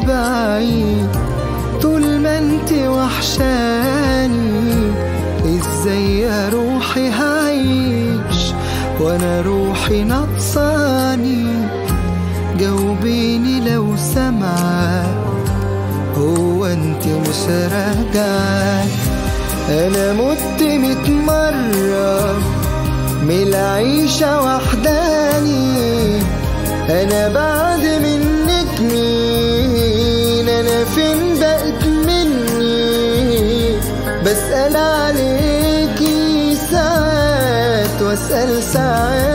بعيد طول ما انت وحشاني ازاي يا روحي هعيش وانا روحي نقصاني جاوبيني لو سمعت هو انت مش راجعة انا مت ميت مرة من العيشة وحداني انا بعد منك مين انا فين بقت مني بسأل عليكي ساعات واسأل ساعات